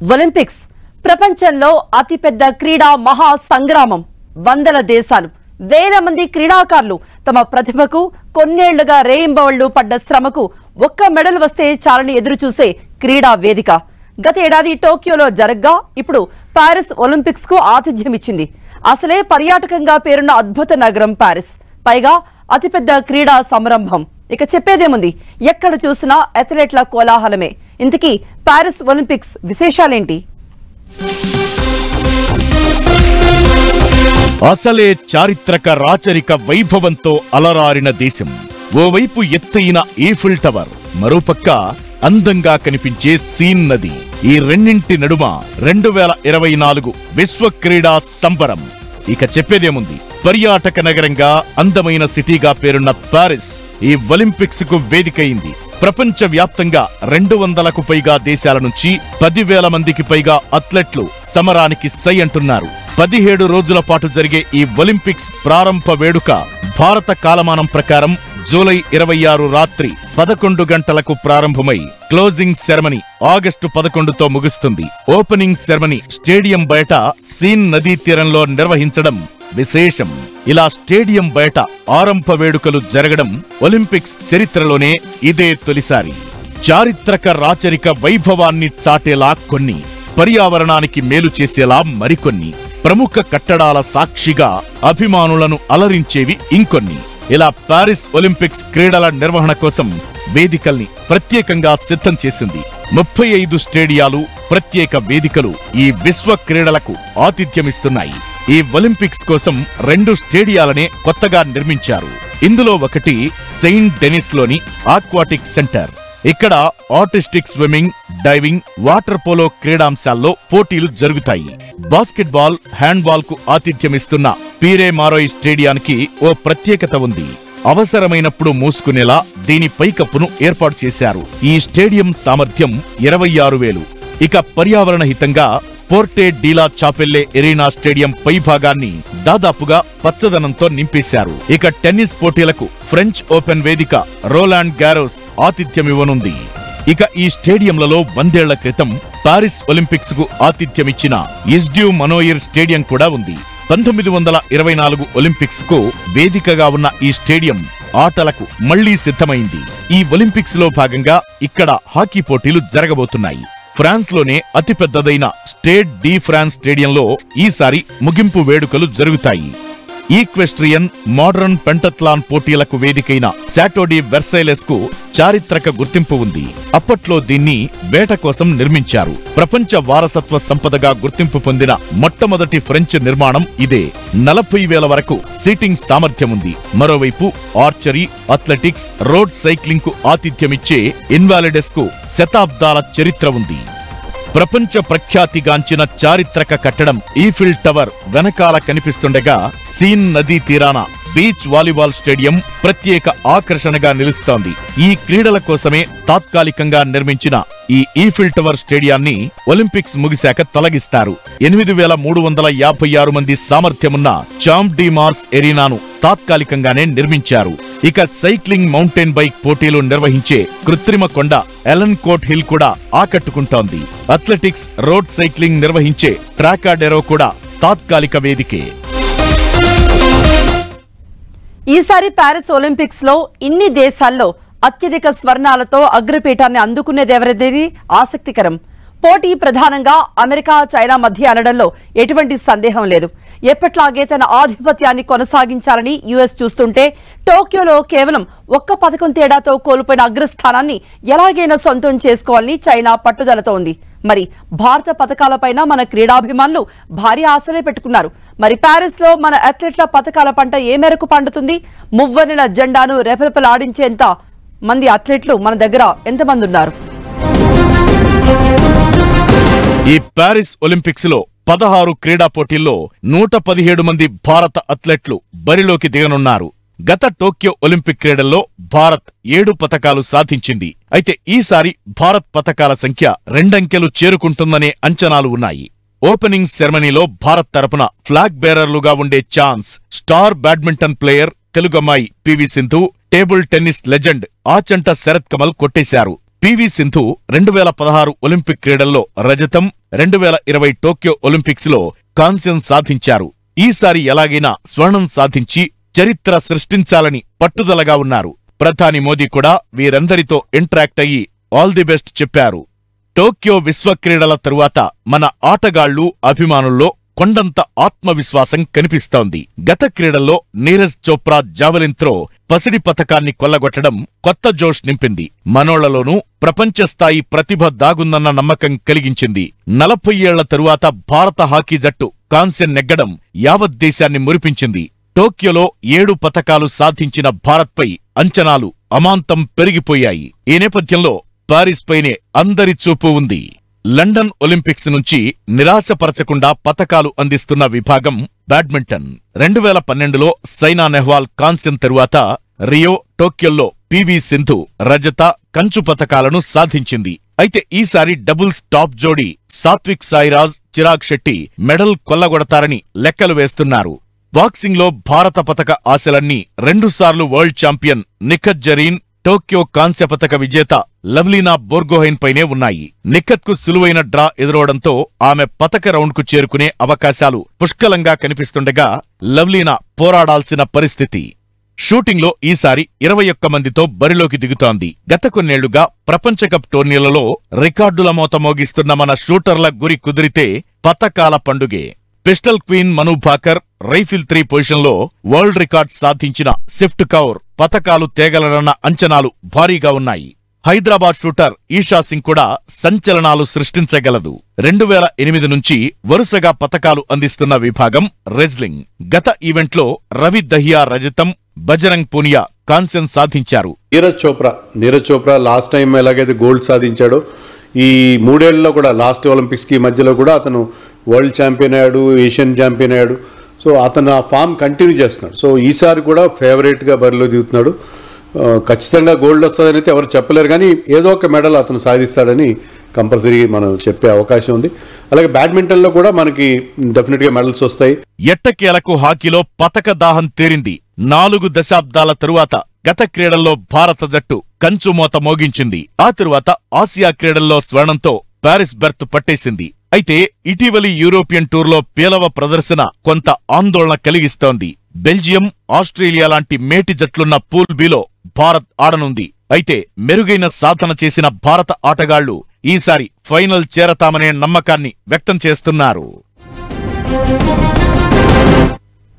Olympics ప్రపంచంలో అతిపెద్ద క్రీడా మహా సంగ్రామం వందల దేశాలు వేల మంది క్రీడాకారులు తమ ప్రతిభకు కొన్నేళ్లుగా రేయింబవళ్లు పడ్డ శ్రమకు ఒక్క మెడల్ వస్తే చాలని ఎదురు చూసే క్రీడా వేదిక గత ఏడాది టోక్యోలో జరగ్గా ఇప్పుడు పారిస్ ఒలింపిక్స్ కు ఆతిథ్యమిచ్చింది అసలే పర్యాటకంగా పేరున్న అద్భుత నగరం పారిస్ పైగా అతిపెద్ద క్రీడా సంరంభం ఇక చెప్పేదేముంది ఎక్కడ చూసినా అథ్లెట్ల కోలాహలమే ఇంతకీ పారిస్ ఒలింపిక్స్ విశేషాలేంటి అసలే చారిత్రక రాచరిక వైభవంతో అలరారిన దేశం ఓవైపు ఎత్తైన ఈఫిల్ టవర్ మరోపక్క అందంగా కనిపించే సీన్ నది ఈ రెండింటి నడుమ రెండు వేల ఇరవై నాలుగు విశ్వ క్రీడా సంబరం ఇక చెప్పేదేముంది పర్యాటక నగరంగా అందమైన సిటీగా పేరున్న పారిస్ ఈ ఒలింపిక్స్ కు వేదికైంది ప్రపంచ వ్యాప్తంగా రెండు వందలకు పైగా దేశాల నుంచి పదివేల మందికి పైగా అథ్లెట్లు సమరానికి సై అంటున్నారు పదిహేడు రోజుల పాటు జరిగే ఈ ఒలింపిక్స్ ప్రారంభ వేడుక భారత కాలమానం ప్రకారం జూలై ఇరవై ఆరు రాత్రి పదకొండు గంటలకు ప్రారంభమై క్లోజింగ్ సెరమనీ ఆగస్టు పదకొండుతో ముగుస్తుంది ఓపెనింగ్ సెరమనీ స్టేడియం బయట సీన్ నదీ తీరంలో నిర్వహించడం విశేషం ఇలా స్టేడియం బయట ఆరంభ వేడుకలు జరగడం ఒలింపిక్స్ చరిత్రలోనే ఇదే తొలిసారి చారిత్రక రాచరిక వైభవాన్ని చాటేలా కొన్ని పర్యావరణానికి మేలు చేసేలా మరికొన్ని ప్రముఖ కట్టడాల సాక్షిగా అభిమానులను అలరించేవి ఇంకొన్ని ఇలా పారిస్ ఒలింపిక్స్ క్రీడల నిర్వహణ కోసం వేదికల్ని ప్రత్యేకంగా సిద్ధం చేసింది ముప్పై ఐదు స్టేడియాలు ప్రత్యేక వేదికలు ఈ విశ్వ క్రీడలకు ఆతిథ్యమిస్తున్నాయి ఈ ఒలింపిక్స్ కోసం రెండు స్టేడియాలనే కొత్తగా నిర్మించారు ఇందులో ఒకటి సెయింట్ డెనిస్ లోని ఆక్వాటిక్ సెంటర్ ఇక్కడ artistic swimming diving water polo క్రీడాంశాల్లో పోటీలు జరుగుతాయి బాస్కెట్బాల్ హ్యాండ్బాల్ కు ఆతిథ్యమిస్తున్న పీరే మారోయ్ స్టేడియానికి ఓ ప్రత్యేకత ఉంది అవసరమైనప్పుడు మూసుకునేలా దీని పైకప్పును ఏర్పాటు చేశారు ఈ స్టేడియం సామర్థ్యం ఇరవై ఆరు వేలు ఇక పర్యావరణ హితంగా పోర్టే డీలా చాపెల్లే ఎరీనా స్టేడియం పై భాగాన్ని దాదాపుగా పచ్చదనంతో నింపేశారు ఇక టెన్నిస్ పోటీలకు ఫ్రెంచ్ ఓపెన్ వేదిక రోలాండ్ గారోస్ ఆతిథ్యమివ్వనుంది ఇక ఈ స్టేడియంలలో వందేళ్ల క్రితం పారిస్ ఒలింపిక్స్ కు ఆతిథ్యమిచ్చిన ఇస్డ్యూ మనోయిర్ స్టేడియం కూడా ఉంది పంతొమ్మిది వందల ఇరవై నాలుగు ఒలింపిక్స్ కు వేదికగా ఉన్న ఈ స్టేడియం ఆటలకు మళ్లీ సిద్ధమైంది ఈ ఒలింపిక్స్ లో భాగంగా ఇక్కడ హాకీ పోటీలు జరగబోతున్నాయి ఫ్రాన్స్ లోనే అతిపెద్దదైన స్టేట్ డి ఫ్రాన్స్ స్టేడియంలో ఈసారి ముగింపు వేడుకలు జరుగుతాయి ఈక్వెస్ట్రియన్ మోడర్న్ పెంటత్లాన్ పోటీలకు వేదికైన శాటోడి వెర్సైలెస్ కు చారిత్రక గుర్తింపు ఉంది అప్పట్లో దీన్ని వేట కోసం నిర్మించారు ప్రపంచ వారసత్వ సంపదగా గుర్తింపు పొందిన మొట్టమొదటి ఫ్రెంచ్ నిర్మాణం ఇదే నలభై వేల వరకు సీటింగ్ సామర్థ్యం ఉంది మరోవైపు ఆర్చరీ అథ్లెటిక్స్ రోడ్ సైక్లింగ్ కు ఆతిథ్యమిచ్చే ఇన్వాలిడెస్ కు శతాబ్దాల చరిత్ర ఉంది ప్రపంచ ప్రఖ్యాతిగాంచిన చారిత్రక కట్టడం ఈఫిల్ టవర్ వెనకాల కనిపిస్తుండగా సీన్ నదీ తీరాన బీచ్ వాలీబాల్ స్టేడియం ప్రత్యేక ఆకర్షణగా నిలుస్తోంది ఈ క్రీడల కోసమే తాత్కాలికంగా నిర్మించిన ఈ ఈఫిల్ టవర్ స్టేడియాన్ని ఒలింపిక్స్ ముగిశాక తొలగిస్తారు ఎనిమిది వేల మూడు వందల యాభై ఆరు మంది సామర్థ్యమున్న చాంప్ డి మార్స్ ఎరీనాను తాత్కాలికంగానే నిర్మించారు ఇక సైక్లింగ్ మౌంటైన్ బైక్ పోటీలు నిర్వహించే కృత్రిమ కొండ ఎలన్ కోట్ హిల్ కూడా ఆకట్టుకుంటోంది అథ్లెటిక్స్ రోడ్ సైక్లింగ్ నిర్వహించే ట్రాకాడెరో కూడా తాత్కాలిక వేదికే ఈసారి పారిస్ ఒలింపిక్స్ లో ఇన్ని దేశాల్లో అత్యధిక స్వర్ణాలతో అగ్రపీఠాన్ని అందుకునేదెవరిది ఆసక్తికరం పోటీ ప్రధానంగా అమెరికా చైనా మధ్య అనడంలో ఎటువంటి సందేహం లేదు ఎప్పట్లాగే తన ఆధిపత్యాన్ని కొనసాగించాలని యుఎస్ చూస్తుంటే టోక్యోలో కేవలం ఒక్క పథకం తేడాతో కోల్పోయిన అగ్రస్థానాన్ని ఎలాగైనా సొంతం చేసుకోవాలని చైనా పట్టుదలతో ఉంది మరి భారత పథకాలపైన మన క్రీడాభిమానులు భారీ ఆశలే పెట్టుకున్నారు మరి ప్యారిస్ లో మన అథ్లెట్ల పథకాల పంట ఏ మేరకు పండుతుంది మువ్వనెల జెండాను రెపరెపలాడించేంత మంది అథ్లెట్లు మన దగ్గర ఎంతమంది ఉన్నారు ఈ పారిస్ ఒలింపిక్స్ లో పదహారు క్రీడా పోటీల్లో నూట పదిహేడు మంది భారత అథ్లెట్లు బరిలోకి దిగనున్నారు గత టోక్యో ఒలింపిక్ క్రీడల్లో భారత్ ఏడు పతకాలు సాధించింది అయితే ఈసారి భారత్ పతకాల సంఖ్య రెండంకెలు చేరుకుంటుందనే అంచనాలు ఉన్నాయి ఓపెనింగ్ సెరమనీలో భారత్ తరపున ఫ్లాగ్ బేరర్లుగా ఉండే ఛాన్స్ స్టార్ బ్యాడ్మింటన్ ప్లేయర్ తెలుగమ్మాయి PV Sindhu table tennis legend Achanta Sharath Kamal కొట్టేశారు పివి సింధు రెండు వేల పదహారు ఒలింపిక్ క్రీడల్లో రజతం రెండు వేల ఇరవై టోక్యో ఒలింపిక్స్ లో కాంస్యం సాధించారు ఈసారి ఎలాగైనా స్వర్ణం సాధించి చరిత్ర సృష్టించాలని పట్టుదలగా ఉన్నారు ప్రధాని మోదీ కూడా వీరందరితో ఇంటరాక్ట్ అయ్యి ఆల్ ది బెస్ట్ చెప్పారు టోక్యో విశ్వ క్రీడల తరువాత మన ఆటగాళ్లు అభిమానుల్లో కొండంత ఆత్మవిశ్వాసం కనిపిస్తోంది గత క్రీడల్లో నీరజ్ చోప్రా జావెలిన్ త్రో పసిడి పథకాన్ని కొల్లగొట్టడం కొత్త జోష్ నింపింది మనోళ్లలోనూ ప్రపంచ స్థాయి ప్రతిభ దాగుందన్న నమ్మకం కలిగించింది నలభై ఏళ్ల తరువాత భారత హాకీ జట్టు కాంస్యం నెగ్గడం యావత్ దేశాన్ని మురిపించింది టోక్యోలో ఏడు పథకాలు సాధించిన భారత్పై అంచనాలు అమాంతం పెరిగిపోయాయి ఈ నేపథ్యంలో పారిస్ పైనే అందరి చూపు ఉంది లండన్ ఒలింపిక్స్ నుంచి నిరాశపరచకుండా పతకాలు అందిస్తున్న విభాగం బ్యాడ్మింటన్ రెండు వేల పన్నెండులో సైనా నెహ్వాల్ కాంస్యం తరువాత రియో టోక్యోల్లో పివి సింధు రజత కంచు పతకాలను సాధించింది అయితే ఈసారి డబుల్స్ టాప్ జోడీ సాత్విక్ సాయిరాజ్ చిరాగ్ శెట్టి మెడల్ కొల్లగొడతారని లెక్కలు వేస్తున్నారు బాక్సింగ్ లో భారత పతక ఆశలన్నీ రెండుసార్లు world champion Nikhat Zareen Tokyo కాంస్య పతక విజేత లవ్లీనా బోర్గోహైన్ పైనే ఉన్నాయి నిఖత్ కు సులువైన డ్రా ఎదురవడంతో ఆమె పతక రౌండ్ కు చేరుకునే అవకాశాలు పుష్కలంగా కనిపిస్తుండగా లవ్లీనా పోరాడాల్సిన పరిస్థితి షూటింగ్లో ఈసారి ఇరవై ఒక్క మందితో బరిలోకి దిగుతోంది గత కొన్నేళ్లుగా ప్రపంచ కప్ టోర్నీలలో రికార్డుల మోత మోగిస్తున్న మన షూటర్ల గురి కుదిరితే పతకాల పండుగే pistol queen Manu Bhaker rifle three పొజిషన్లో వరల్డ్ రికార్డ్ సాధించిన స్విఫ్ట్ కౌర్ పతకాలు తేగలరన్న అంచనాలు భారీగా ఉన్నాయి హైదరాబాద్ షూటర్ ఈషా సింగ్ కూడా సంచలనాలు సృష్టించగలదు రెండు వేల ఎనిమిది నుంచి వరుసగా పతకాలు అందిస్తున్న విభాగం రెజ్లింగ్ గత ఈవెంట్లో రవి దహియా రజతం బజరంగ్ పూనియా కాంస్యం సాధించారు నీరజ్ చోప్రా నీరజ్ చోప్రా లాస్ట్ టైం ఎలాగైతే గోల్డ్ సాధించాడో ఈ మూడేళ్లలో కూడా లాస్ట్ ఒలింపిక్స్కి మధ్యలో కూడా అతను వరల్డ్ ఛాంపియన్ అయ్యాడు ఏషియన్ ఛాంపియన్ అయ్యాడు సో అతను ఆ ఫామ్ కంటిన్యూ చేస్తున్నాడు సో ఈసారి కూడా ఫేవరెట్గా బరిలో దిగుతున్నాడు ఆ, ఖచ్చితంగా గోల్డ్ వస్తుందని అయితే ఎవరు చెప్పలేరు కానీ ఏదో ఒక మెడల్ అతను సాధిస్తాడని కంపల్సరీ మనం చెప్పే అవకాశం ఉంది అలాగే బ్యాడ్మింటన్లో కూడా మనకి డెఫినెట్గా మెడల్స్ వస్తాయి ఎట్టకేలకు హాకీలో పతక దాహం తీరింది నాలుగు దశాబ్దాల తరువాత గత క్రీడల్లో భారత జట్టు కంచుమోత మోగించింది ఆ తరువాత ఆసియా క్రీడల్లో స్వర్ణంతో పారిస్ బెర్త్ పట్టేసింది అయితే ఇటీవలి యూరోపియన్ టూర్లో పేలవ ప్రదర్శన కొంత ఆందోళన కలిగిస్తోంది బెల్జియం ఆస్ట్రేలియా లాంటి మేటి జట్లున్న పూల్ బిలో భారత్ ఆడనుంది అయితే మెరుగైన సాధన చేసిన భారత ఆటగాళ్లు ఈసారి ఫైనల్ చేరతామనే నమ్మకాన్ని వ్యక్తం చేస్తున్నారు